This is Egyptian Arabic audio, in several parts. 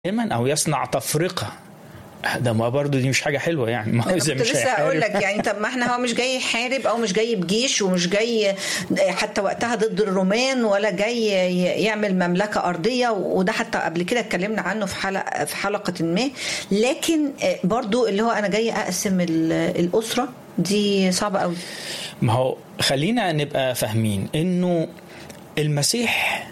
دائما او يصنع تفرقه ده ما برضه دي مش حاجه حلوه يعني ما هو اذا كنت مش لسه اقول هيحارب لك يعني طب ما احنا هو مش جاي يحارب او مش جاي بجيش ومش جاي حتى وقتها ضد الرومان ولا جاي يعمل مملكه ارضيه وده حتى قبل كده اتكلمنا عنه في حلقه في حلقه ما لكن برضو اللي هو انا جاي اقسم ال- الاسره دي صعبه قوي ما هو خلينا نبقى فاهمين انه المسيح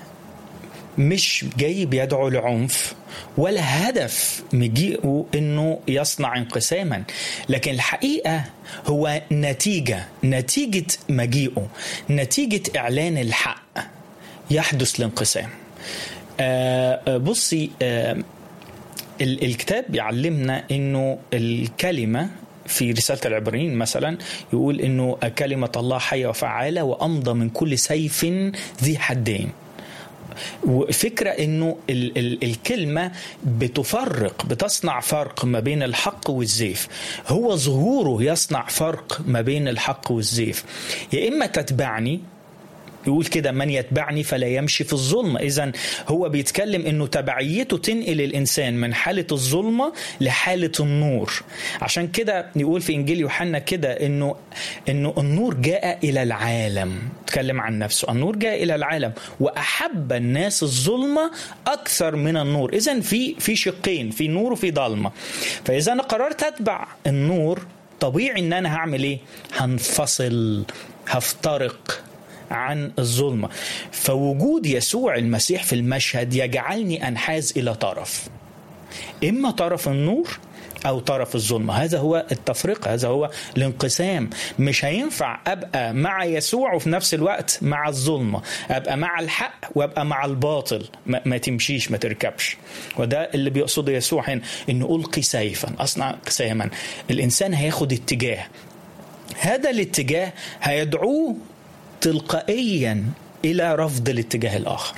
مش جاي بيدعو لعنف ولا هدف مجيئه انه يصنع انقساما لكن الحقيقه هو نتيجه نتيجه مجيئه نتيجه اعلان الحق يحدث الانقسام آه، آه، بصي آه، ال- الكتاب بيعلمنا انه الكلمه في رسالة العبرانيين مثلا يقول انه كلمة الله حية وفعالة وامضى من كل سيف ذي حدين وفكرة انه ال ال الكلمة بتفرق بتصنع فرق ما بين الحق والزيف هو ظهوره يصنع فرق ما بين الحق والزيف يا اما تتبعني يقول كده من يتبعني فلا يمشي في الظلمة إذا هو بيتكلم أنه تبعيته تنقل الإنسان من حالة الظلمة لحالة النور عشان كده يقول في إنجيل يوحنا كده أنه أنه النور جاء إلى العالم تكلم عن نفسه النور جاء إلى العالم وأحب الناس الظلمة أكثر من النور إذا في في شقين في نور وفي ضلمة فإذا أنا قررت أتبع النور طبيعي ان انا هعمل ايه هنفصل هفترق عن الظلمة فوجود يسوع المسيح في المشهد يجعلني أنحاز إلى طرف إما طرف النور أو طرف الظلمة هذا هو التفرقة هذا هو الانقسام مش هينفع أبقى مع يسوع وفي نفس الوقت مع الظلمة أبقى مع الحق وأبقى مع الباطل ما, ما تمشيش ما تركبش وده اللي بيقصده يسوع هنا إنه ألقي سيفا أصنع انقساما الإنسان هياخد اتجاه هذا الاتجاه هيدعوه تلقائيا الى رفض الاتجاه الاخر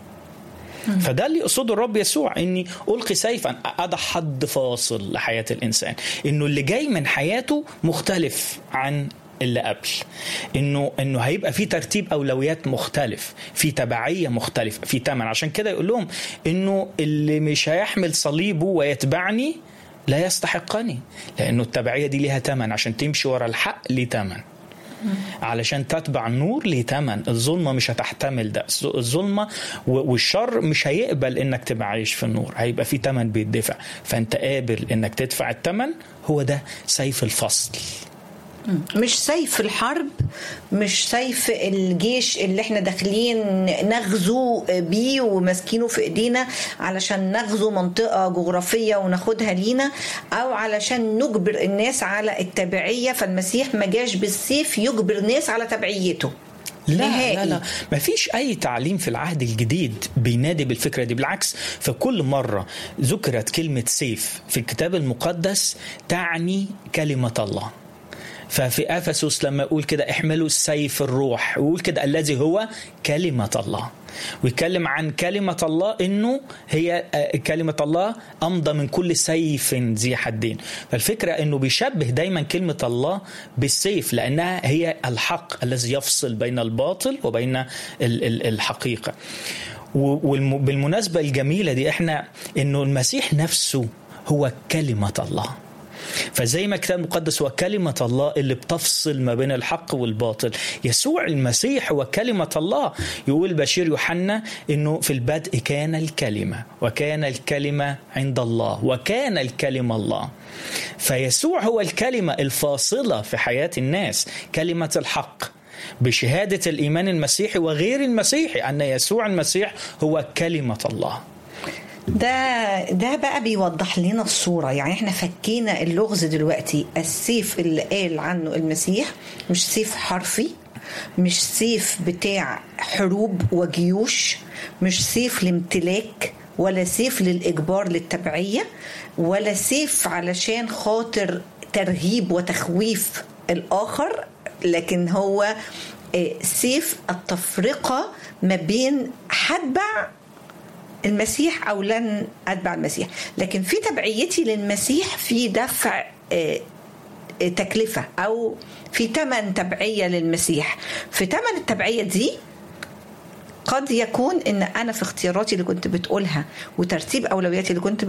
فده اللي يقصده الرب يسوع اني القي سيفا اضع حد فاصل لحياه الانسان انه اللي جاي من حياته مختلف عن اللي قبل انه انه هيبقى في ترتيب اولويات مختلف في تبعيه مختلفه في ثمن عشان كده يقول لهم انه اللي مش هيحمل صليبه ويتبعني لا يستحقني لانه التبعيه دي ليها ثمن عشان تمشي ورا الحق ليه ثمن علشان تتبع النور ليه تمن الظلمة مش هتحتمل ده الظلمة والشر مش هيقبل انك تبقى عايش في النور هيبقى في تمن بيدفع فانت قابل انك تدفع التمن هو ده سيف الفصل مش سيف الحرب مش سيف الجيش اللي احنا داخلين نغزو بيه وماسكينه في ايدينا علشان نغزو منطقة جغرافية وناخدها لينا او علشان نجبر الناس على التبعية فالمسيح ما جاش بالسيف يجبر ناس على تبعيته لا نهائي. لا لا ما فيش اي تعليم في العهد الجديد بينادي بالفكره دي بالعكس فكل مره ذكرت كلمه سيف في الكتاب المقدس تعني كلمه الله ففي افسس لما يقول كده احملوا السيف الروح ويقول كده الذي هو كلمه الله ويتكلم عن كلمة الله انه هي آه، كلمة الله امضى من كل سيف ذي حدين فالفكرة انه بيشبه دايما كلمة الله بالسيف لانها هي الحق الذي يفصل بين الباطل وبين ال- ال- الحقيقة وبالمناسبة الجميلة دي احنا انه المسيح نفسه هو كلمة الله فزي ما الكتاب المقدس هو كلمة الله اللي بتفصل ما بين الحق والباطل يسوع المسيح هو كلمة الله يقول بشير يوحنا انه في البدء كان الكلمة وكان الكلمة عند الله وكان الكلمة الله فيسوع هو الكلمة الفاصلة في حياة الناس كلمة الحق بشهادة الإيمان المسيحي وغير المسيحي أن يسوع المسيح هو كلمة الله ده ده بقى بيوضح لنا الصورة يعني احنا فكينا اللغز دلوقتي السيف اللي قال عنه المسيح مش سيف حرفي مش سيف بتاع حروب وجيوش مش سيف لامتلاك ولا سيف للإجبار للتبعية ولا سيف علشان خاطر ترهيب وتخويف الآخر لكن هو آه، سيف التفرقة ما بين هتبع المسيح او لن اتبع المسيح لكن في تبعيتي للمسيح في دفع آه، آه، تكلفه او في ثمن تبعيه للمسيح في ثمن التبعيه دي قد يكون ان انا في اختياراتي اللي كنت بتقولها وترتيب اولوياتي اللي كنت